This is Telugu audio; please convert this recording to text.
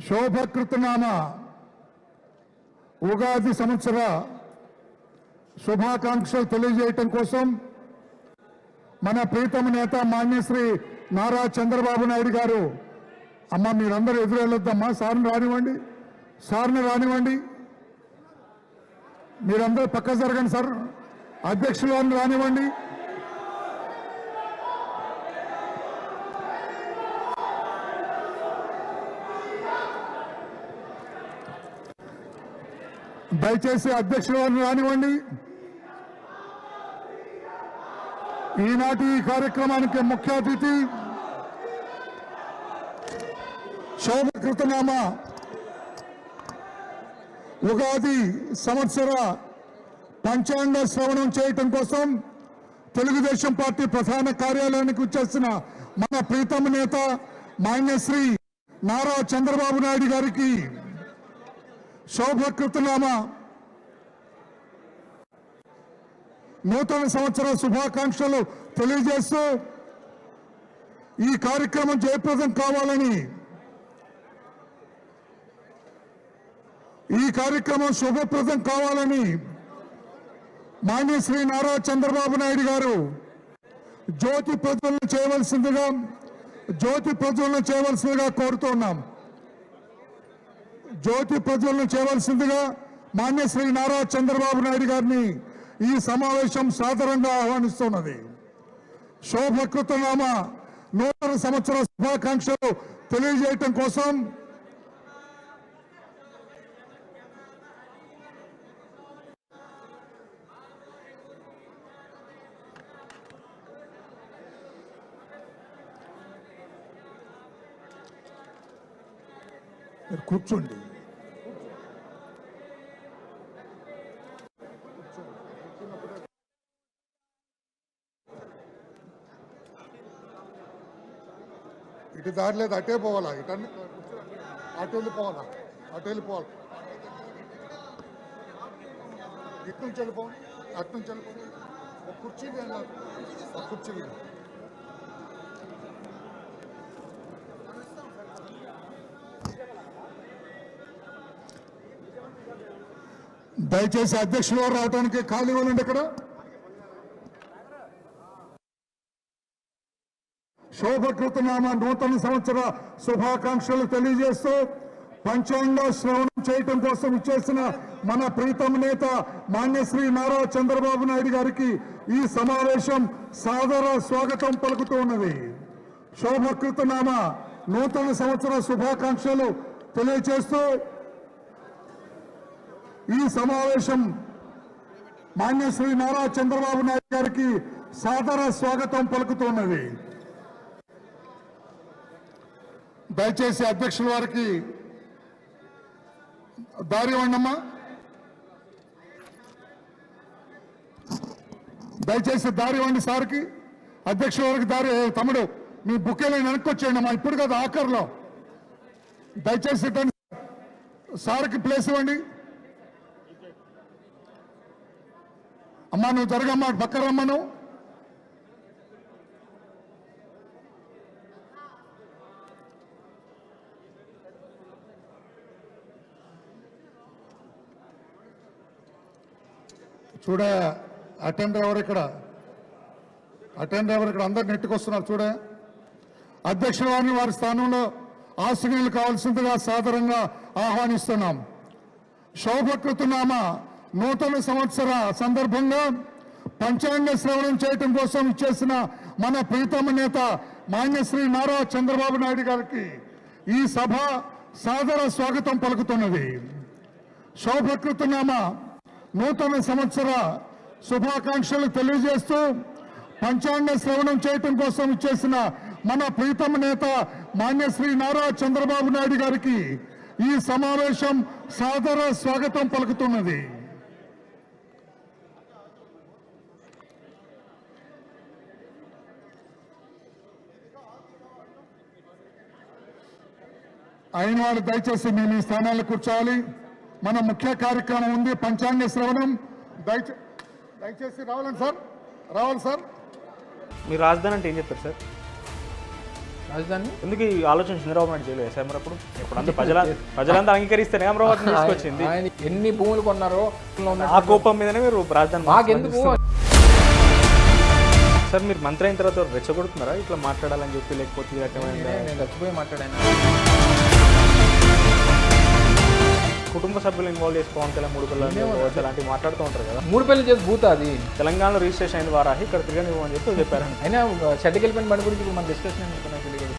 శోభకృతనామ ఉగాది సంవత్సర శుభాకాంక్షలు తెలియజేయటం కోసం మన ప్రీతమ నేత మాన్యశ్రీ నారా చంద్రబాబు నాయుడు గారు అమ్మ మీరందరూ ఎదురు వెళ్ళొద్దమ్మా సార్ని రానివ్వండి సార్ని రానివ్వండి మీరందరూ పక్క జరగండి సార్ అధ్యక్షులు వారిని రానివ్వండి దయచేసి అధ్యక్షుల వారిని రానివ్వండి ఈనాటి ఈ కార్యక్రమానికి ముఖ్య అతిథి శోభకృతనామ ఉగాది సంవత్సర పంచాంగ శ్రవణం చేయటం కోసం తెలుగుదేశం పార్టీ ప్రధాన కార్యాలయానికి వచ్చేసిన మన ప్రీతమ నేత మాన్యశ్రీ నారా చంద్రబాబు నాయుడు గారికి శోభకృతనామ నూతన సంవత్సర శుభాకాంక్షలు తెలియజేస్తూ ఈ కార్యక్రమం జయప్రదం కావాలని ఈ కార్యక్రమం శుభప్రదం కావాలని మాన్యశ్రీ నారా చంద్రబాబు నాయుడు గారు జ్యోతి ప్రజ్వలన చేయవలసిందిగా జ్యోతి ప్రజ్వలన చేయవలసిందిగా కోరుతున్నాం జ్యోతి ప్రజ్వలన చేయవలసిందిగా మాన్యశ్రీ నారా చంద్రబాబు నాయుడు గారిని ఈ సమావేశం సాదరంగా ఆహ్వానిస్తున్నది శోభకృతనామ నూతన సంవత్సర శుభాకాంక్షలు తెలియజేయటం కోసం మీరు కూర్చోండి ఇటు దారి లేదు అటే పోవాలా ఇటు అన్ని అటు వెళ్ళిపోవాలా అటు వెళ్ళిపోవాలి ఇటు నుంచి వెళ్ళిపోవాలి అటు నుంచి వెళ్ళిపోవాలి ఒక కుర్చీ లేదు ఒక కుర్చీ లేదు దయచేసి అధ్యక్షులు వారు రావడానికి ఖాళీ ఇవ్వాలండి ఇక్కడ శోభకృతనామ నూతన సంవత్సర శుభాకాంక్షలు తెలియజేస్తూ పంచాంగ శ్రవణం చేయటం కోసం ఇచ్చేసిన మన ప్రీతమ నేత మాన్యశ్రీ నారా చంద్రబాబు నాయుడు గారికి ఈ సమావేశం సాదర స్వాగతం పలుకుతూ ఉన్నది శోభకృతనామ నూతన సంవత్సర శుభాకాంక్షలు తెలియజేస్తూ ఈ సమావేశం మాన్యశ్రీ నారా చంద్రబాబు నాయుడు గారికి సాదర స్వాగతం పలుకుతున్నది దయచేసి అధ్యక్షుల వారికి దారి ఇవ్వండమ్మా దయచేసి దారి ఇవ్వండి సార్కి అధ్యక్షుల వారికి దారి ఏ, తమ్ముడు మీ బుక్కేలో వెనక్కి వచ్చేయండి అమ్మా ఇప్పుడు కదా ఆఖర్లో దయచేసి ఇవ్వండి. సార్కి ప్లేస్ ఇవ్వండి అమ్మా నువ్వు జరగమ్మా పక్క రమ్మా నువ్వు చూడ అటెండర్ ఎవరు ఇక్కడ అటెండర్ ఎవరు ఇక్కడ అందరు నెట్టుకొస్తున్నారు చూడ అధ్యక్షుల వారిని వారి స్థానంలో ఆశీనులు కావాల్సిందిగా సాదరంగా ఆహ్వానిస్తున్నాం శోభకృతనామ నూతన సంవత్సర సందర్భంగా పంచాంగ శ్రవణం చేయటం కోసం ఇచ్చేసిన మన ప్రీతమ నేత మాన్యశ్రీ నారా చంద్రబాబు నాయుడు గారికి ఈ సభ సాదర స్వాగతం పలుకుతున్నది శోభకృతనామ నూతన సంవత్సర శుభాకాంక్షలు తెలియజేస్తూ పంచాంగ శ్రవణం చేయటం కోసం ఇచ్చేసిన మన ప్రీతమ నేత మాన్యశ్రీ నారా చంద్రబాబు నాయుడు గారికి ఈ సమావేశం సాదర స్వాగతం పలుకుతున్నది అయిన వారు దయచేసి మీ మీ స్థానాల్లో కూర్చోవాలి మన ముఖ్య కార్యక్రమం ఉంది పంచాంగ శ్రవణం దయచే దయచేసి రావాలండి సార్ రావాలి సార్ మీరు రాజధాని అంటే ఏం చెప్తారు సార్ రాజధాని ఎందుకు ఈ ఆలోచన చంద్రబాబు నాయుడు చేయలేదు సార్ మరి అప్పుడు ఇప్పుడు అంతా ప్రజల ప్రజలంతా అంగీకరిస్తేనే అమరావతిని తీసుకొచ్చింది ఆయన ఎన్ని భూములు కొన్నారో ఉన్న- ఆ కోపం మీదనే మీరు రాజధాని మాకెందుకు సార్ మీరు మంత్రి అయిన తర్వాత రెచ్చగొడుతున్నారా ఇట్లా మాట్లాడాలని చెప్పి లేకపోతే ఈ రకమైన నేనే- నేను చచ్చిపోయి మాట్లాడాను కుటుంబ సభ్యులు ఇన్వాల్వ్ చేసి పవన్ కళ్యాణ్ మూడు పిల్లలు కావచ్చు, అలాంటివి మాట్లాడుతూ ఉంటారు కదా మూడు పెళ్లి చేసి భూత అది తెలంగాణలో రిజిస్ట్రేషన్ అయిన వారాహి ఇక్కడ తిరగనివ్వని చెప్పి చెప్పారు అయినా షెడ్కి వెళ్ళిపోయిన బండి గురించి ఇప్పుడు మన డిస్కషన్ ఎందుకు నాకు తెలియదు